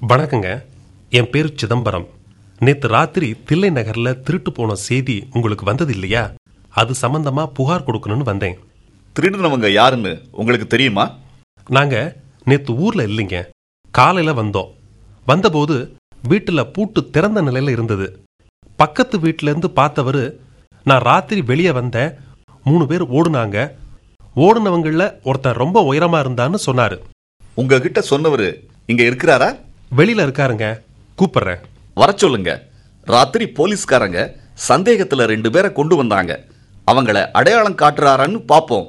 வணக்கங்க என் பேர் சிதம்பரம் நேத்து ராத்திரி தில்லை நகர்ல திருட்டு போன செய்தி உங்களுக்கு வந்தது இல்லையா அது சம்பந்தமா புகார் கொடுக்கணும்னு வந்தேன் திருடினவங்க யாருன்னு உங்களுக்கு தெரியுமா நாங்க நேத்து ஊர்ல இல்லைங்க காலையில வந்தோம் வந்தபோது வீட்டுல பூட்டு திறந்த நிலையில இருந்தது பக்கத்து வீட்டுல இருந்து பார்த்தவரு நான் ராத்திரி வெளியே வந்தேன் மூணு பேர் ஓடுனாங்க ஓடுனவங்கள ஒருத்தன் ரொம்ப உயரமா இருந்தான்னு சொன்னாரு உங்ககிட்ட சொன்னவர் இங்க இருக்கிறாரா வெளியில இருக்காருங்க கூப்பிடுறேன் வர சொல்லுங்க ராத்திரி போலீஸ்காரங்க சந்தேகத்துல ரெண்டு பேரை கொண்டு வந்தாங்க அவங்கள அடையாளம் காட்டுறாரான்னு பாப்போம்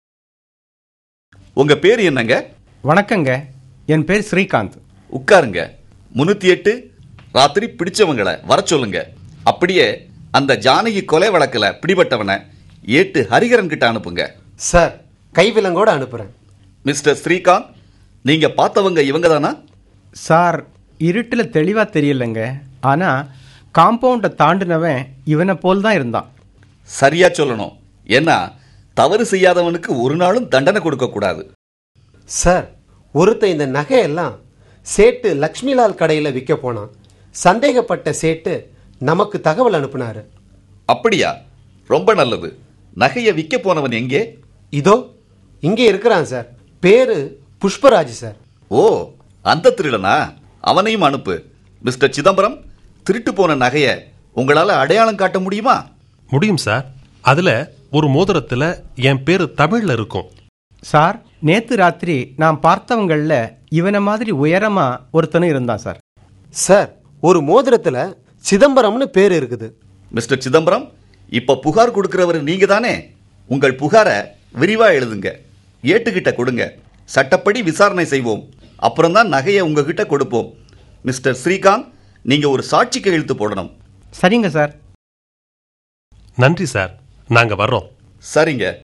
உங்க பேர் என்னங்க வணக்கங்க என் பேர் ஸ்ரீகாந்த் உட்காருங்க முன்னூத்தி எட்டு ராத்திரி பிடிச்சவங்கள வர சொல்லுங்க அப்படியே அந்த ஜானகி கொலை வழக்குல பிடிபட்டவனை ஏட்டு ஹரிகரன் கிட்ட அனுப்புங்க சார் கைவிலங்கோட அனுப்புகிறேன் மிஸ்டர் ஸ்ரீகாந்த் நீங்க பார்த்தவங்க இவங்க தானா சார் இருட்டில் தெளிவாக தெரியலங்க ஆனால் காம்பவுண்டை தாண்டினவன் இவனை போல் தான் இருந்தான் சரியா சொல்லணும் ஏன்னா தவறு செய்யாதவனுக்கு ஒரு நாளும் தண்டனை கொடுக்க கூடாது சார் ஒருத்தன் இந்த நகையெல்லாம் சேட்டு லக்ஷ்மிலால் கடையில் விற்க போனான் சந்தேகப்பட்ட சேட்டு நமக்கு தகவல் அனுப்புனாரு அப்படியா ரொம்ப நல்லது நகையை விற்க போனவன் எங்கே இதோ இங்கே இருக்கிறான் சார் பேரு புஷ்பராஜ் சார் ஓ அந்த திருடனா அவனையும் அனுப்பு மிஸ்டர் சிதம்பரம் திருட்டு போன நகையை உங்களால அடையாளம் காட்ட முடியுமா முடியும் சார் அதுல ஒரு மோதிரத்துல என் பேரு தமிழ்ல இருக்கும் சார் நேத்து ராத்திரி நான் பார்த்தவங்களில் இவனை மாதிரி உயரமாக ஒருத்தனும் இருந்தான் சார் சார் ஒரு மோதிரத்தில் சிதம்பரம்னு பேர் இருக்குது மிஸ்டர் சிதம்பரம் இப்ப புகார் கொடுக்கிறவர் நீங்க தானே உங்கள் புகாரை விரிவா எழுதுங்க ஏட்டுக்கிட்ட கொடுங்க சட்டப்படி விசாரணை செய்வோம் அப்புறம் தான் நகையை உங்ககிட்ட கொடுப்போம் மிஸ்டர் ஸ்ரீகாந்த் நீங்க ஒரு சாட்சி கையெழுத்து போடணும் சரிங்க சார் நன்றி சார் நாங்க வர்றோம் சரிங்க